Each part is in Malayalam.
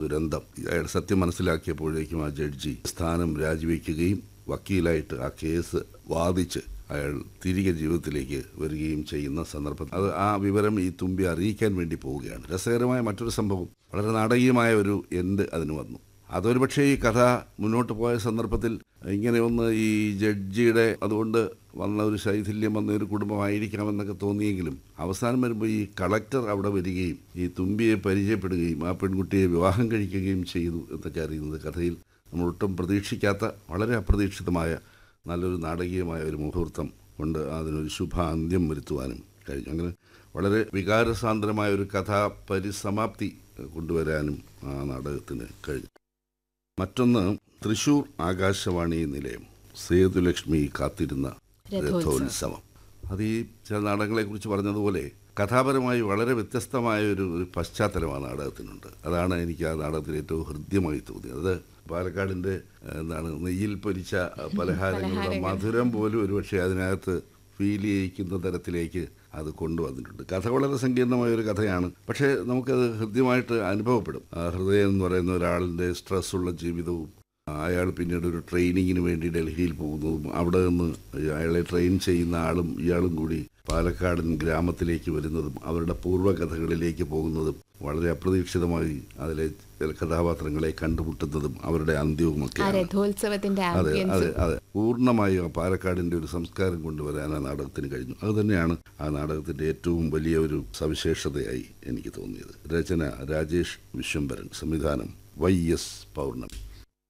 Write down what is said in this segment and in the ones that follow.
ദുരന്തം അയാൾ സത്യം മനസ്സിലാക്കിയപ്പോഴേക്കും ആ ജഡ്ജി സ്ഥാനം രാജിവെക്കുകയും വക്കീലായിട്ട് ആ കേസ് വാദിച്ച് അയാൾ തിരികെ ജീവിതത്തിലേക്ക് വരികയും ചെയ്യുന്ന സന്ദർഭം അത് ആ വിവരം ഈ തുമ്പി അറിയിക്കാൻ വേണ്ടി പോവുകയാണ് രസകരമായ മറ്റൊരു സംഭവം വളരെ നാടകീയമായ ഒരു എൻഡ് അതിന് വന്നു അതൊരു പക്ഷേ ഈ കഥ മുന്നോട്ട് പോയ സന്ദർഭത്തിൽ ഇങ്ങനെ ഒന്ന് ഈ ജഡ്ജിയുടെ അതുകൊണ്ട് വന്ന ഒരു ശൈഥില്യം വന്ന ഒരു കുടുംബമായിരിക്കാമെന്നൊക്കെ തോന്നിയെങ്കിലും അവസാനം വരുമ്പോൾ ഈ കളക്ടർ അവിടെ വരികയും ഈ തുമ്പിയെ പരിചയപ്പെടുകയും ആ പെൺകുട്ടിയെ വിവാഹം കഴിക്കുകയും ചെയ്തു എന്നൊക്കെ അറിയുന്നത് കഥയിൽ നമ്മൾ ഒട്ടും പ്രതീക്ഷിക്കാത്ത വളരെ അപ്രതീക്ഷിതമായ നല്ലൊരു നാടകീയമായ ഒരു മുഹൂർത്തം കൊണ്ട് അതിനൊരു ശുഭ അന്ത്യം വരുത്തുവാനും കഴിഞ്ഞു അങ്ങനെ വളരെ വികാരസാന്ദ്രമായ ഒരു കഥാ പരിസമാപ്തി കൊണ്ടുവരാനും ആ നാടകത്തിന് കഴിഞ്ഞു മറ്റൊന്ന് തൃശൂർ ആകാശവാണി നിലയം സേതുലക്ഷ്മി കാത്തിരുന്ന രഥോത്സവം അത് ഈ ചില നാടകങ്ങളെക്കുറിച്ച് പറഞ്ഞതുപോലെ കഥാപരമായി വളരെ വ്യത്യസ്തമായ ഒരു ഒരു പശ്ചാത്തലം ആ നാടകത്തിനുണ്ട് അതാണ് എനിക്ക് ആ നാടകത്തിൽ ഏറ്റവും ഹൃദ്യമായി തോന്നിയത് അത് പാലക്കാടിൻ്റെ ഏഹ്, എന്താണ് നെയ്യിൽ പൊരിച്ച പലഹാരങ്ങളുടെ മധുരം പോലും ഒരുപക്ഷെ അതിനകത്ത് ഫീൽ ചെയ്യിക്കുന്ന തരത്തിലേക്ക് അത് കൊണ്ടുവന്നിട്ടുണ്ട് കഥ വളരെ സങ്കീർണമായ ഒരു കഥയാണ് പക്ഷേ നമുക്കത് ഹൃദ്യമായിട്ട് അനുഭവപ്പെടും ആ ഹൃദയം എന്ന് പറയുന്ന ഒരാളിൻ്റെ സ്ട്രെസ്സുള്ള ജീവിതവും അയാൾ പിന്നീട് ഒരു ട്രെയിനിങ്ങിന് വേണ്ടി ഡൽഹിയിൽ പോകുന്നതും അവിടെ നിന്ന് അയാളെ ട്രെയിൻ ചെയ്യുന്ന ആളും ഇയാളും കൂടി പാലക്കാടൻ ഗ്രാമത്തിലേക്ക് വരുന്നതും അവരുടെ പൂർവ്വകഥകളിലേക്ക് പോകുന്നതും വളരെ അപ്രതീക്ഷിതമായി അതിലെ ചില കഥാപാത്രങ്ങളെ കണ്ടുമുട്ടുന്നതും അവരുടെ ആ അന്ത്യവുമൊക്കെയാണ് രഥോത്സവത്തിന്റെ അതെ ആംബിയൻസ് അതെ അതെ പൂർണ്ണമായും ആ പാലക്കാടിന്റെ ഒരു സംസ്കാരം കൊണ്ടുവരാൻ ആ നാടകത്തിന് കഴിഞ്ഞു അത് തന്നെയാണ് ആ നാടകത്തിന്റെ ഏറ്റവും വലിയ ഒരു സവിശേഷതയായി എനിക്ക് തോന്നിയത് രചന രാജേഷ് വിശ്വംഭരൻ സംവിധാനം വൈ എസ് പൗർണമി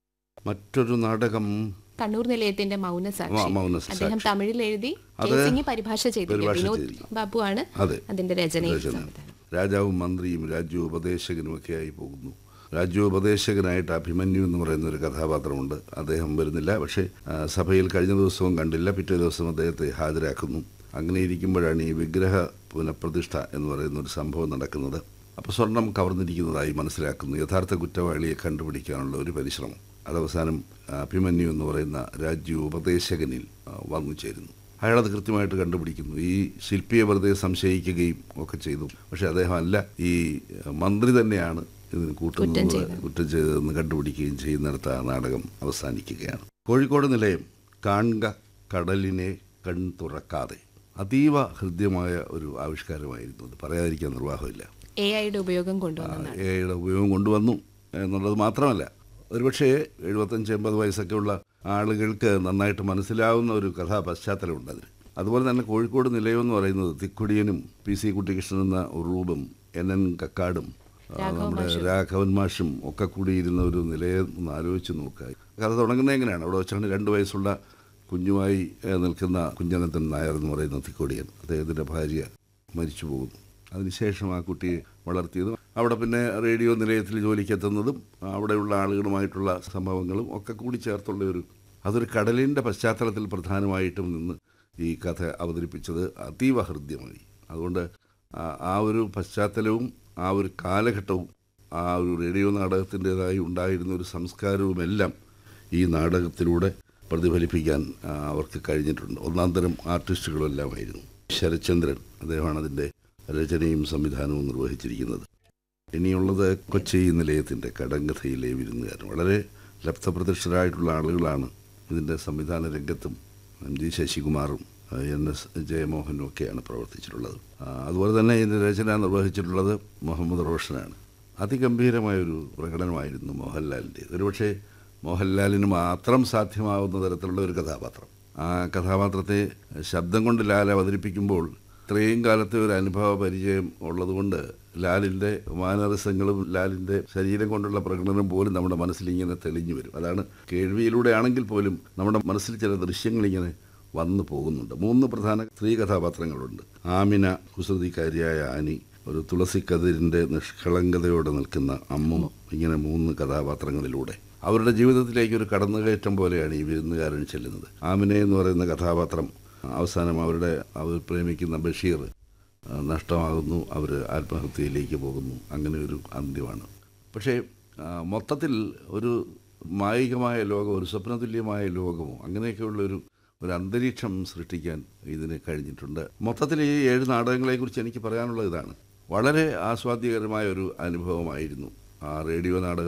മറ്റൊരു നാടകം കണ്ണൂർ നിലയത്തിന്റെ മൗനസാക്ഷി മ- മൗനസാക്ഷി. അദ്ദേഹം തമിഴിൽ എഴുതി അത് കേസിംഗ് പരിഭാഷ ചെയ്തിരിക്കും പരിഭാഷ വിനോദ് ചെയ്തിരിക്കും. ബാബു ആണ് അതെ അതിന്റെ രചനയും രചന സംവിധാനം. രാജാവും മന്ത്രിയും രാജ്യോപദേശകനുമൊക്കെയായി പോകുന്നു രാജ്യോപദേശകനായിട്ട് അഭിമന്യു എന്ന് പറയുന്ന ഒരു കഥാപാത്രമുണ്ട് അദ്ദേഹം വരുന്നില്ല പക്ഷേ ആ, സഭയിൽ കഴിഞ്ഞ ദിവസവും കണ്ടില്ല പിറ്റേ ദിവസം അദ്ദേഹത്തെ ഹാജരാക്കുന്നു അങ്ങനെ ഇരിക്കുമ്പോഴാണ് ഈ വിഗ്രഹ പുനഃപ്രതിഷ്ഠ എന്ന് പറയുന്ന ഒരു സംഭവം നടക്കുന്നത് അപ്പോൾ സ്വർണം കവർന്നിരിക്കുന്നതായി മനസ്സിലാക്കുന്നു യഥാർത്ഥ കുറ്റവാളിയെ കണ്ടുപിടിക്കാനുള്ള ഒരു പരിശ്രമം അതവസാനം ആ, അഭിമന്യു എന്ന് പറയുന്ന രാജ്യോപദേശകനിൽ ആ, വന്നു ചേരുന്നു അയാളത് കൃത്യമായിട്ട് കണ്ടുപിടിക്കുന്നു ഈ ശില്പിയെ വെറുതെ സംശയിക്കുകയും ഒക്കെ ചെയ്തു പക്ഷെ അദ്ദേഹം അല്ല ഈ മന്ത്രി തന്നെയാണ് ഇതിന് കൂട്ടുന്നത് കുറ്റം ചെയ്തതെന്ന് കണ്ടുപിടിക്കുകയും ചെയ്യുന്നിടത്ത് ആ നാടകം അവസാനിക്കുകയാണ് കോഴിക്കോട് നിലയം കാണുക കടലിനെ കൺ തുറക്കാതെ അതീവ ഹൃദ്യമായ ഒരു ആവിഷ്കാരമായിരുന്നു അത് പറയാതിരിക്കാൻ നിർവാഹമില്ല എ ഐയുടെ ഉപയോഗം കൊണ്ടുവന്നതാണ് എയുടെ ഉപയോഗം കൊണ്ടുവന്നു എന്നുള്ളത് മാത്രമല്ല ഒരുപക്ഷേ എഴുപത്തഞ്ച് എൺപത് വയസ്സൊക്കെ ഉള്ള ആളുകൾക്ക് നന്നായിട്ട് മനസ്സിലാവുന്ന ഒരു കഥാ പശ്ചാത്തലമുണ്ട് അതിന് അതുപോലെ തന്നെ കോഴിക്കോട് നിലയം എന്ന് പറയുന്നത് തിക്കുടിയനും പി സി കുട്ടികൃഷ്ണൻ എന്ന ഉറൂബും എൻ എൻ കക്കാടും ആ, നമ്മുടെ രാഘവൻ മാഷും ഒക്കെ കൂടി ഇരുന്ന ഒരു നിലയം ഒന്ന് ആലോചിച്ച് നോക്കുക കഥ തുടങ്ങുന്നത് എങ്ങനെയാണ് അവിടെ വെച്ചാണ് രണ്ട് വയസ്സുള്ള കുഞ്ഞുമായി ഏ, നിൽക്കുന്ന കുഞ്ഞനന്തൻ നായർ എന്ന് പറയുന്ന തിക്കോടിയൻ അദ്ദേഹത്തിൻ്റെ ഭാര്യ മരിച്ചു പോകുന്നു അതിനുശേഷം ആ കുട്ടിയെ വളർത്തിയതും അവിടെ പിന്നെ റേഡിയോ നിലയത്തിൽ ജോലിക്കെത്തുന്നതും അവിടെയുള്ള ആളുകളുമായിട്ടുള്ള സംഭവങ്ങളും ഒക്കെ കൂടി ചേർത്തുള്ള ഒരു അതൊരു കടലിൻ്റെ പശ്ചാത്തലത്തിൽ പ്രധാനമായിട്ടും നിന്ന് ഈ കഥ അവതരിപ്പിച്ചത് അതീവ ഹൃദ്യമായി അതുകൊണ്ട് ആ- ആ ഒരു പശ്ചാത്തലവും ആ ഒരു കാലഘട്ടവും ആ ഒരു റേഡിയോ നാടകത്തിൻ്റെതായി ഉണ്ടായിരുന്ന ഒരു സംസ്കാരവുമെല്ലാം ഈ നാടകത്തിലൂടെ പ്രതിഫലിപ്പിക്കാൻ ആ, അവർക്ക് കഴിഞ്ഞിട്ടുണ്ട് ഒന്നാം തരം ആർട്ടിസ്റ്റുകളെല്ലാമായിരുന്നു ശരത്ചന്ദ്രൻ അദ്ദേഹമാണ് അതിൻ്റെ രചനയും സംവിധാനവും നിർവഹിച്ചിരിക്കുന്നത് ഇനിയുള്ളത് കൊച്ചി നിലയത്തിൻ്റെ കടങ്കഥയിലെ വിരുന്നുകാരൻ വളരെ ലബ്ധപ്രതിഷ്ഠരായിട്ടുള്ള ആളുകളാണ് ഇതിൻ്റെ സംവിധാന രംഗത്തും എം ജി ശശികുമാറും ആ, എൻ എസ് ജയമോഹനും ഒക്കെയാണ് പ്രവർത്തിച്ചിട്ടുള്ളത് ആ, അതുപോലെ തന്നെ ഇതിൻ്റെ രചന നിർവഹിച്ചിട്ടുള്ളത് മുഹമ്മദ് റോഷനാണ് അതിഗംഭീരമായൊരു പ്രകടനമായിരുന്നു മോഹൻലാലിൻ്റെ ഒരുപക്ഷെ മോഹൻലാലിന് മാത്രം സാധ്യമാവുന്ന തരത്തിലുള്ള ഒരു കഥാപാത്രം ആ കഥാപാത്രത്തെ ശബ്ദം കൊണ്ട് ലാൽ അവതരിപ്പിക്കുമ്പോൾ ഇത്രയും കാലത്തെ ഒരു അനുഭവ പരിചയം ഉള്ളതുകൊണ്ട് ലാലിൻ്റെ മാനറിസങ്ങളും ലാലിൻ്റെ ശരീരം കൊണ്ടുള്ള പ്രകടനം പോലും നമ്മുടെ മനസ്സിൽ ഇങ്ങനെ തെളിഞ്ഞു വരും അതാണ് കേൾവിയിലൂടെ ആണെങ്കിൽ പോലും നമ്മുടെ മനസ്സിൽ ചില ദൃശ്യങ്ങൾ ഇങ്ങനെ വന്നു പോകുന്നുണ്ട് മൂന്ന് പ്രധാന സ്ത്രീ കഥാപാത്രങ്ങളുണ്ട് ആമിന കുസൃതിക്കാരിയായ ആനി ഒരു തുളസിക്കതിരിൻ്റെ നിഷ്കളങ്കതയോടെ നിൽക്കുന്ന അമ്മും ഇങ്ങനെ മൂന്ന് കഥാപാത്രങ്ങളിലൂടെ അവരുടെ ജീവിതത്തിലേക്ക് ഒരു കടന്നുകയറ്റം പോലെയാണ് ഈ വിരുന്നുകാരൻ ചെല്ലുന്നത് ആമിനെ എന്ന് പറയുന്ന കഥാപാത്രം അവസാനം അവരുടെ അവർ പ്രേമിക്കുന്ന ബഷീർ ആ, നഷ്ടമാകുന്നു അവർ ആത്മഹത്യയിലേക്ക് പോകുന്നു അങ്ങനെ ഒരു അന്ത്യമാണ് പക്ഷേ ആ, മൊത്തത്തിൽ ഒരു മായികമായ ലോകം ഒരു സ്വപ്നതുല്യമായ ലോകമോ അങ്ങനെയൊക്കെയുള്ള ഒരു ഒരു അന്തരീക്ഷം സൃഷ്ടിക്കാൻ ഇതിന് കഴിഞ്ഞിട്ടുണ്ട് മൊത്തത്തിൽ ഈ ഏഴ് നാടകങ്ങളെക്കുറിച്ച് എനിക്ക് പറയാനുള്ളത് ഇതാണ് വളരെ ആസ്വാദ്യകരമായ ഒരു അനുഭവമായിരുന്നു ആ റേഡിയോ നാടകം